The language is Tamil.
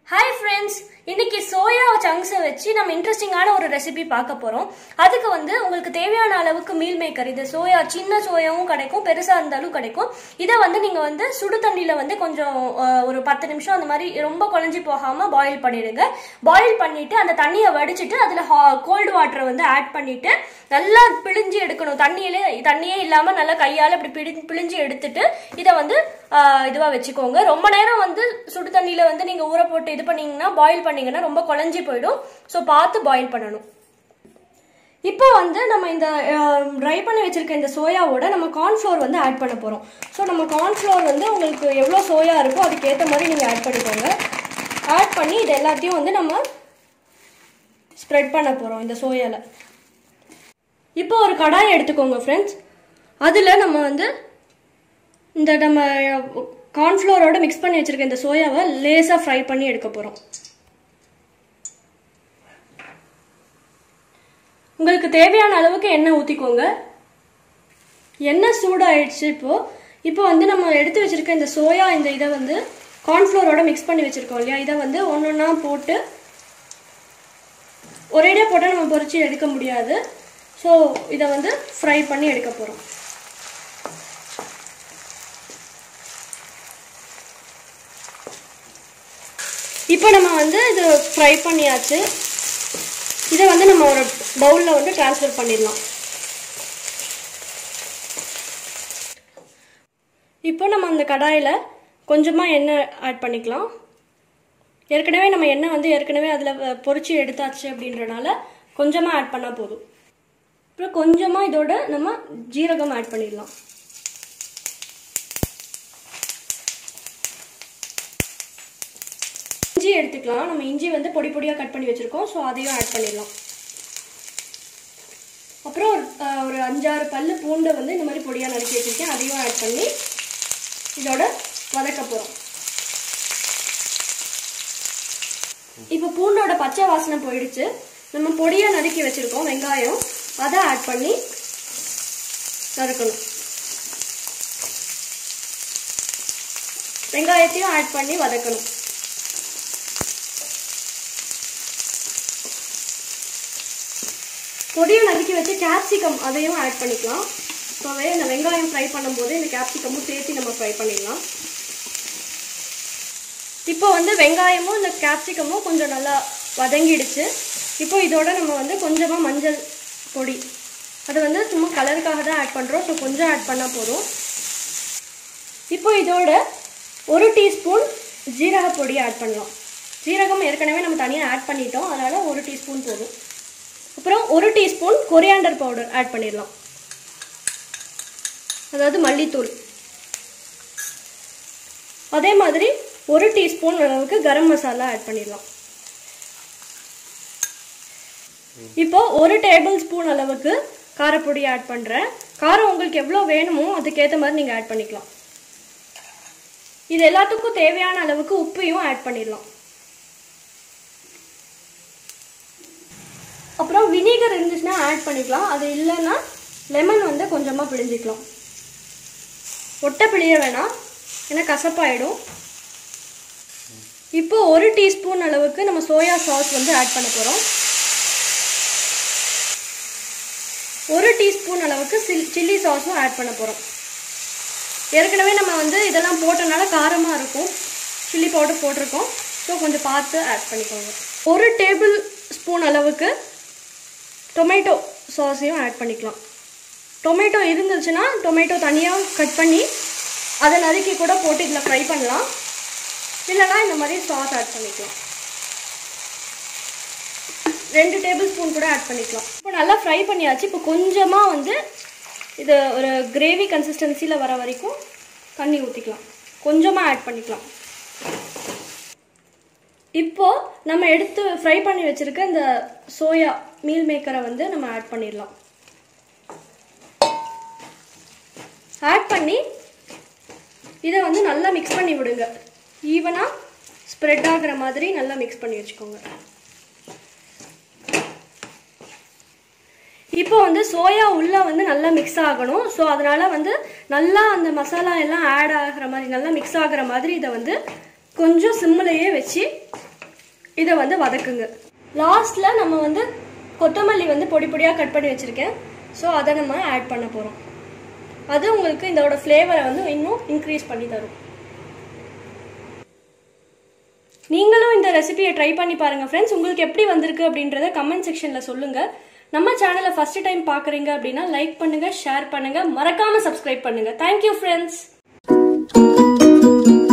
ஹாய் ஃப்ரெண்ட்ஸ் இன்னைக்கு சோயா சங்க்ஸை வச்சு நம்ம இன்ட்ரெஸ்டிங்கான ஒரு ரெசிபி பார்க்க போறோம் அதுக்கு வந்து உங்களுக்கு தேவையான அளவுக்கு மீல் மேக்கர் இது சோயா சின்ன சோயாவும் கிடைக்கும் பெருசா இருந்தாலும் கிடைக்கும் இதை வந்து நீங்க வந்து சுடு தண்ணியில வந்து கொஞ்சம் அஹ், ஒரு பத்து நிமிஷம் அந்த மாதிரி ரொம்ப குழஞ்சி போகாம பாயில் பண்ணிடுங்க பாயில் பண்ணிட்டு அந்த தண்ணியை வடிச்சிட்டு அதுல கோல்டு வாட்டரை வந்து ஆட் பண்ணிட்டு நல்லா பிழிஞ்சு எடுக்கணும் தண்ணியிலே தண்ணியே இல்லாம நல்லா கையால இப்படி பிழி பிழிஞ்சு எடுத்துட்டு இதை வந்து ஆஹ், இதுவா வச்சுக்கோங்க ரொம்ப நேரம் வந்து சுடு தண்ணியில வந்து நீங்க ஊற போட்டு இது பண்ணீங்கன்னா பாயில் பண்ணீங்கன்னா ரொம்ப குழஞ்சி போயிடும் ஸோ பார்த்து பாயில் பண்ணணும் இப்போ வந்து நம்ம இந்த ட்ரை பண்ணி வச்சிருக்க இந்த சோயாவோட நம்ம கார்ன்ஃப்ளோர் வந்து ஆட் பண்ண போகிறோம் ஸோ நம்ம கார்ன்ஃப்ளோர் வந்து உங்களுக்கு எவ்வளோ சோயா இருக்கோ அதுக்கேற்ற மாதிரி நீங்கள் ஆட் பண்ணிக்கோங்க ஆட் பண்ணி இது எல்லாத்தையும் வந்து நம்ம ஸ்ப்ரெட் பண்ண போகிறோம் இந்த சோயாவில் இப்போ ஒரு கடாய் எடுத்துக்கோங்க ஃப்ரெண்ட்ஸ் அதில் நம்ம வந்து இந்த நம்ம கார்ன்ஃப்ளோரோட மிக்ஸ் பண்ணி வச்சிருக்க இந்த சோயாவை லேசாக ஃப்ரை பண்ணி எடுக்க போகிறோம் உங்களுக்கு தேவையான அளவுக்கு எண்ணெய் ஊற்றிக்கோங்க எண்ணெய் சூடாயிடுச்சு இப்போ இப்போ வந்து நம்ம எடுத்து வச்சிருக்க இந்த சோயா இந்த இதை வந்து கார்ன்ஃப்ளோரோட மிக்ஸ் பண்ணி வச்சிருக்கோம் இல்லையா இதை வந்து ஒன்று ஒன்றா போட்டு ஒரேடியாக போட்டால் நம்ம பொரிச்சு எடுக்க முடியாது ஸோ இதை வந்து ஃப்ரை பண்ணி எடுக்க போகிறோம் இப்போ நம்ம வந்து இது ஃப்ரை பண்ணியாச்சு இதை வந்து நம்ம ஒரு பவுலில் வந்து ட்ரான்ஸ்ஃபர் பண்ணிடலாம் இப்போ நம்ம அந்த கடாயில் கொஞ்சமாக எண்ணெய் ஆட் பண்ணிக்கலாம் ஏற்கனவே நம்ம எண்ணெய் வந்து ஏற்கனவே அதில் பொரிச்சு எடுத்தாச்சு அப்படின்றனால கொஞ்சமாக ஆட் பண்ணால் போதும் அப்புறம் கொஞ்சமாக இதோட நம்ம ஜீரகம் ஆட் பண்ணிடலாம் இஞ்சி எடுத்துக்கலாம் நம்ம இஞ்சி வந்து பொடி பொடியாக கட் பண்ணி வச்சுருக்கோம் ஸோ அதையும் ஆட் பண்ணிடலாம் அப்புறம் ஒரு அஹ், ஒரு அஞ்சாறு பல்லு பூண்டை வந்து இந்த மாதிரி பொடியாக நறுக்கி வச்சுருக்கேன் அதையும் ஆட் பண்ணி இதோட வதக்க போகிறோம் இப்போ பூண்டோட பச்சை வாசனை போயிடுச்சு நம்ம பொடியாக நறுக்கி வச்சுருக்கோம் வெங்காயம் அதை ஆட் பண்ணி நறுக்கணும் வெங்காயத்தையும் ஆட் பண்ணி வதக்கணும் பொடியை நறுக்கி வச்சு கேப்சிகம் அதையும் ஆட் பண்ணிக்கலாம் இப்போவே இந்த வெங்காயம் ஃப்ரை பண்ணும்போது இந்த கேப்சிகமும் சேர்த்து நம்ம ஃப்ரை பண்ணிடலாம் இப்போ வந்து வெங்காயமும் இந்த கேப்சிகமும் கொஞ்சம் நல்லா வதங்கிடுச்சு இப்போ இதோட நம்ம வந்து கொஞ்சமாக மஞ்சள் பொடி அது வந்து சும்மா கலருக்காக தான் ஆட் பண்ணுறோம் ஸோ கொஞ்சம் ஆட் பண்ணால் போதும் இப்போ இதோட ஒரு டீஸ்பூன் ஜீரக பொடி ஆட் பண்ணலாம் ஜீரகம் ஏற்கனவே நம்ம தனியாக ஆட் பண்ணிட்டோம் அதனால் ஒரு டீஸ்பூன் போதும் அப்புறம் ஒரு டீஸ்பூன் கொரியாண்டர் பவுடர் ஆட் பண்ணிடலாம் அதாவது மல்லித்தூள் அதே மாதிரி ஒரு டீஸ்பூன் அளவுக்கு கரம் மசாலா ஆட் பண்ணிடலாம் இப்போ ஒரு டேபிள் ஸ்பூன் அளவுக்கு காரப்பொடி ஆட் பண்ணுறேன் காரம் உங்களுக்கு எவ்வளோ வேணுமோ அதுக்கேற்ற மாதிரி நீங்கள் ஆட் பண்ணிக்கலாம் இது எல்லாத்துக்கும் தேவையான அளவுக்கு உப்பையும் ஆட் பண்ணிடலாம் அப்புறம் வினிகர் இருந்துச்சுன்னா ஆட் பண்ணிக்கலாம் அது இல்லைன்னா லெமன் வந்து கொஞ்சமாக பிழிஞ்சிக்கலாம் ஒட்டை பிழிய வேணாம் ஏன்னா கசப்பாயிடும் இப்போ ஒரு டீஸ்பூன் அளவுக்கு நம்ம சோயா சாஸ் வந்து ஆட் பண்ண போகிறோம் ஒரு டீஸ்பூன் அளவுக்கு சில் சில்லி சாஸும் ஆட் பண்ண போகிறோம் ஏற்கனவே நம்ம வந்து இதெல்லாம் போட்டனால காரமாக இருக்கும் சில்லி பவுடர் போட்டிருக்கோம் ஸோ கொஞ்சம் பார்த்து ஆட் பண்ணிக்கோங்க ஒரு டேபிள் ஸ்பூன் அளவுக்கு டொமேட்டோ சாஸையும் ஆட் பண்ணிக்கலாம் டொமேட்டோ இருந்துச்சுன்னா டொமேட்டோ தனியாக கட் பண்ணி அதை நறுக்கி கூட போட்டு இதில் ஃப்ரை பண்ணலாம் இல்லைனா இந்த மாதிரி சாஸ் ஆட் பண்ணிக்கலாம் ரெண்டு டேபிள் ஸ்பூன் கூட ஆட் பண்ணிக்கலாம் இப்போ நல்லா ஃப்ரை பண்ணியாச்சு இப்போ கொஞ்சமாக வந்து இது ஒரு கிரேவி கன்சிஸ்டன்சியில் வர வரைக்கும் தண்ணி ஊற்றிக்கலாம் கொஞ்சமாக ஆட் பண்ணிக்கலாம் இப்போ நம்ம எடுத்து ஃப்ரை பண்ணி வச்சிருக்க இந்த சோயா மீல் மேக்கரை வந்து நம்ம ஆட் பண்ணிடலாம் ஆட் பண்ணி இதை வந்து நல்லா மிக்ஸ் பண்ணி விடுங்க ஈவனாக ஸ்ப்ரெட் ஆகுற மாதிரி நல்லா மிக்ஸ் பண்ணி வச்சுக்கோங்க இப்போ வந்து சோயா உள்ள வந்து நல்லா மிக்ஸ் ஆகணும் ஸோ அதனால வந்து நல்லா அந்த மசாலா எல்லாம் ஆட் ஆகிற மாதிரி நல்லா மிக்ஸ் ஆகுற மாதிரி இதை வந்து கொஞ்சம் சிம்மிலேயே வச்சு இதை வந்து வதக்குங்க லாஸ்ட்ல நம்ம வந்து கொத்தமல்லி வந்து பொடி பொடியாக கட் பண்ணி வச்சிருக்கேன் ஸோ அதை நம்ம ஆட் பண்ண போகிறோம் அது உங்களுக்கு இதோட ஃப்ளேவரை வந்து இன்னும் இன்க்ரீஸ் பண்ணி தரும் நீங்களும் இந்த ரெசிபியை ட்ரை பண்ணி பாருங்க ஃப்ரெண்ட்ஸ் உங்களுக்கு எப்படி வந்திருக்கு அப்படின்றத கமெண்ட் செக்ஷன்ல சொல்லுங்க நம்ம சேனலை ஃபர்ஸ்ட் டைம் பாக்குறீங்க அப்படின்னா லைக் பண்ணுங்க ஷேர் பண்ணுங்க மறக்காம சப்ஸ்கிரைப் பண்ணுங்க தேங்க்யூ ஃப்ரெண்ட்ஸ்